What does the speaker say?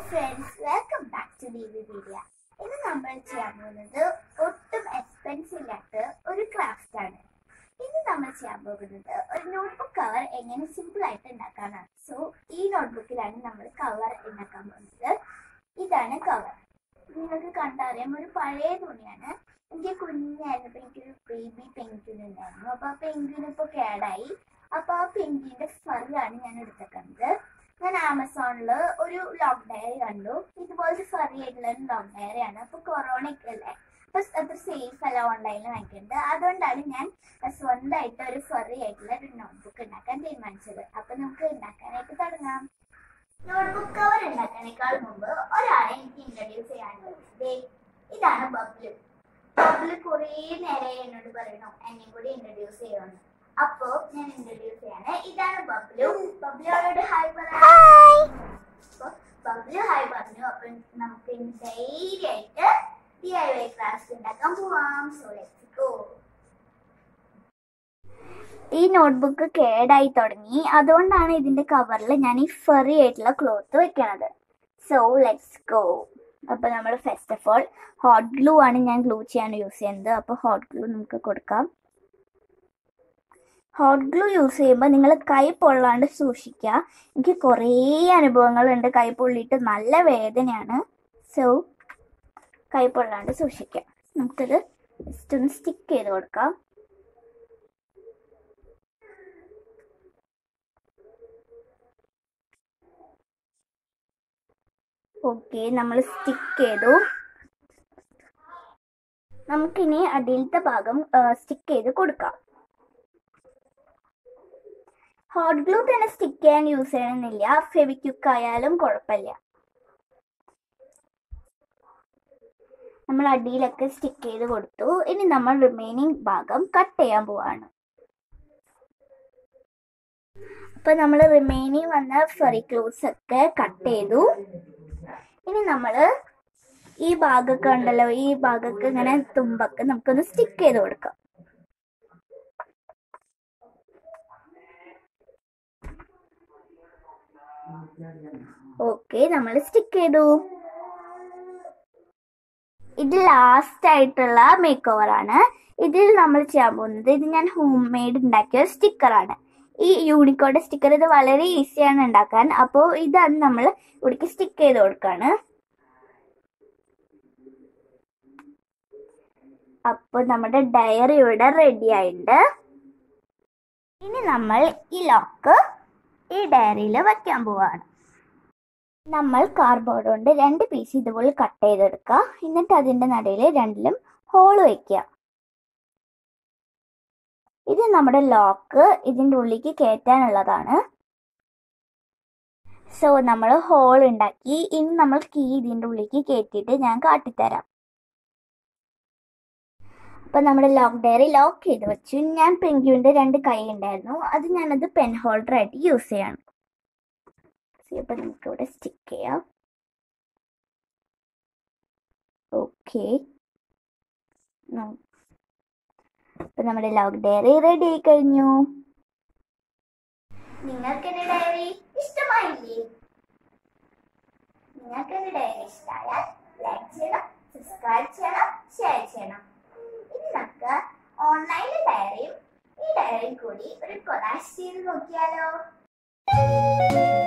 friends welcome back to Deepi media ഇന്ന് നമ്മൾ ചെയ്യാൻ പോകുന്നത് ഒട്ടും എക്സ്പെൻസ് ഇല്ലാത്ത ഒരു ക്രാഫ്റ്റ് ആണ് ഇന്ന് നമ്മൾ ചെയ്യാൻ പോകുന്നത് ഒരു നോട്ട്ബുക്ക് കവർ എങ്ങനെ സിമ്പിൾ ആയിട്ട് ഉണ്ടാക്കാനാണ് സോ ഈ നോട്ട്ബുക്കിലാണ് നമ്മൾ കവർ ഉണ്ടാക്കാൻ പോകുന്നത് ഇതാണ് കവർ നിങ്ങൾക്ക് കണ്ടറിയാം ഒരു പഴയ തുണിയാണ് എനിക്ക് കുഞ്ഞായിരുന്നപ്പോൾ എനിക്കൊരു ബേബി പെൻഗ്വിൻ ഉണ്ടായിരുന്നു അപ്പോൾ ആ പെൻഗ്വിൻ ഇപ്പോൾ കേടായി അപ്പോൾ ആ പെൻഗ്വിൻ്റെ ഫറാണ് ഞാൻ എടുത്തേക്കുന്നത് ഞാൻ ആമസോണിൽ ഒരു ലോക്ക് ഡയറി കണ്ടു ഇതുപോലത്തെ ഫറി ആയിട്ടുള്ള ഒരു ലോക്ക് ഡയറി ആണ് അപ്പൊ കൊറോണ ഒക്കെ അല്ലേ അപ്പൊ അത്ര സേഫ് അല്ല ഓൺലൈനിൽ വാങ്ങിക്കുന്നത് അതുകൊണ്ടാണ് ഞാൻ സ്വന്തമായിട്ട് ഒരു ഫറി ആയിട്ടുള്ള ഒരു നോട്ട്ബുക്ക് ഉണ്ടാക്കാൻ തീരുമാനിച്ചത് അപ്പൊ നമുക്ക് ഉണ്ടാക്കാനായിട്ട് തുടങ്ങാം നോട്ട്ബുക്ക് കവർ ഉണ്ടാക്കാനേക്കാൾ മുമ്പ് ഒരാളെ എനിക്ക് ഇൻട്രൊഡ്യൂസ് ചെയ്യാനുള്ളത് ദേ, ഇതാണ് ബബ്ലു ബബ്ലു കുറേ നേരെ എന്നോട് പറയണു എന്നെയും കൂടി ഇൻട്രൊഡ്യൂസ് ചെയ്യുമെന്ന് അപ്പോ ഞാൻ ഇൻട്രൊഡ്യൂസ് ചെയ്യാണ് ഇതാണ് ബബ്ലു ബബ്ലുയോട് ഹായ് പറയാം അപ്പൊ ബബ്ലു ഹായ് പറഞ്ഞു അപ്പൊ നമുക്ക് ഇനി ധൈര്യമായിട്ട് ഡി ഐ വൈ ക്രാഫ്റ്റ് ഉണ്ടാക്കാൻ പോവാം സോ ലെറ്റ്സ് ഗോ ഈ നോട്ട്ബുക്ക് കേടായി തുടങ്ങി അതുകൊണ്ടാണ് ഇതിന്റെ കവറിൽ ഞാൻ ഈ ഫെറി ആയിട്ടുള്ള ക്ലോത്ത് വെക്കണത് സോ ലെറ്റ്സ് ഗോ അപ്പൊ നമ്മൾ first of all hot glue ആണ് ഞാൻ ഗ്ലൂ ചെയ്യാൻ യൂസ് ചെയ്യുന്നത് അപ്പൊ ഹോട്ട് ഗ്ലൂ നമുക്ക് കൊടുക്കാം ഹോട്ട് ഗ്ലൂ യൂസ് ചെയ്യുമ്പോൾ നിങ്ങൾ കൈ പൊള്ളാണ്ട് സൂക്ഷിക്കുക എനിക്ക് കുറേ അനുഭവങ്ങളുണ്ട് കൈ പൊള്ളിയിട്ട് നല്ല വേദനയാണ് സോ കൈ പൊള്ളാണ്ട് സൂക്ഷിക്കുക നമുക്കത് ജസ്റ്റ് ഒന്ന് സ്റ്റിക്ക് ചെയ്ത് കൊടുക്കാം ഓക്കെ നമ്മൾ സ്റ്റിക്ക് ചെയ്തു നമുക്കിനി അടിയിലത്തെ ഭാഗം സ്റ്റിക്ക് ചെയ്ത് കൊടുക്കാം ഹോട്ട് ഗ്ലൂ തന്നെ സ്റ്റിക്ക് ചെയ്യാൻ യൂസ് ചെയ്യണമെന്നില്ല ഫെവിക്യുക്ക് ആയാലും കുഴപ്പമില്ല നമ്മൾ അടിയിലൊക്കെ സ്റ്റിക്ക് ചെയ്ത് കൊടുത്തു ഇനി നമ്മൾ റിമൈനിങ് ഭാഗം കട്ട് ചെയ്യാൻ പോവാണ് അപ്പൊ നമ്മൾ റിമൈനിങ് വന്ന ഫെറി ക്ലോത്ത്സ് ഒക്കെ കട്ട് ചെയ്തു ഇനി നമ്മൾ ഈ ഭാഗമൊക്കെ ഉണ്ടല്ലോ ഈ ഭാഗമൊക്കെ ഇങ്ങനെ തുമ്പൊക്കെ നമുക്കൊന്ന് സ്റ്റിക്ക് ചെയ്ത് കൊടുക്കാം ഓക്കെ നമ്മൾ സ്റ്റിക്ക് ചെയ്തു ഇത് ലാസ്റ്റ് ആയിട്ടുള്ള മേക്ക് ഓവർ ആണ് ഇതിൽ നമ്മൾ ചെയ്യാൻ പോകുന്നത് ഇത് ഞാൻ ഹോം മെയ്ഡ് ഉണ്ടാക്കിയ സ്റ്റിക്കറാണ് ഈ യൂണിക്കോഡ് സ്റ്റിക്കർ ഇത് വളരെ ഈസിയാണ് ഉണ്ടാക്കാൻ അപ്പോൾ ഇതാണ് നമ്മൾ ഇവിടേക്ക് സ്റ്റിക്ക് ചെയ്ത് കൊടുക്കാണ് അപ്പോൾ നമ്മുടെ ഡയറി ഇവിടെ റെഡി ആയിട്ടുണ്ട് ഇനി നമ്മൾ ഈ ലോക്ക് ഈ ഡയറിയിൽ വയ്ക്കാൻ പോവാണ് നമ്മൾ കാർഡ്ബോർഡ് കൊണ്ട് രണ്ട് പീസ് ഇതുപോലെ കട്ട് ചെയ്തെടുക്കുക എന്നിട്ട് അതിൻ്റെ നടുവിൽ രണ്ടിലും ഹോൾ വയ്ക്കുക ഇത് നമ്മുടെ ലോക്ക് ഇതിൻ്റെ ഉള്ളിലേക്ക് കയറ്റാനുള്ളതാണ് സോ നമ്മൾ ഹോൾ ഉണ്ടാക്കി ഇനി നമ്മൾ കീ ഇതിൻ്റെ ഉള്ളിലേക്ക് കയറ്റിയിട്ട് ഞാൻ കാട്ടിത്തരാം അപ്പൊ നമ്മുടെ ലോക്ക് ഡയറി ലോക്ക് ചെയ്ത് വെച്ചു ഞാൻ പെൻഗ്യുവിന്റെ രണ്ട് കൈ ഉണ്ടായിരുന്നു അത് ഞാനത് പെൻ ഹോൾഡർ ആയിട്ട് യൂസ് ചെയ്യാണ് അപ്പൊ നമുക്ക് ഇവിടെ സ്റ്റിക്ക് ചെയ്യാം ഓക്കെ അപ്പൊ നമ്മുടെ ലോക്ക് ഡയറി റെഡി ആയി കഴിഞ്ഞു നിങ്ങൾക്ക് എന്റെ ഡയറി ഇഷ്ടമായില്ലേ നിങ്ങൾക്ക് എന്റെ ഡയറി ഇഷ്ടമായാൽ ലൈക്ക് ചെയ്യണം സബ്സ്ക്രൈബ് ചെയ്യണം ഷെയർ ചെയ്യണം ഇനി നമുക്ക് ഓൺലൈനിലെ ഡയറിയും ഈ ഡയറിയും കൂടി ഒരു കൊലാഷ് ചെയ്ത് നോക്കിയാലോ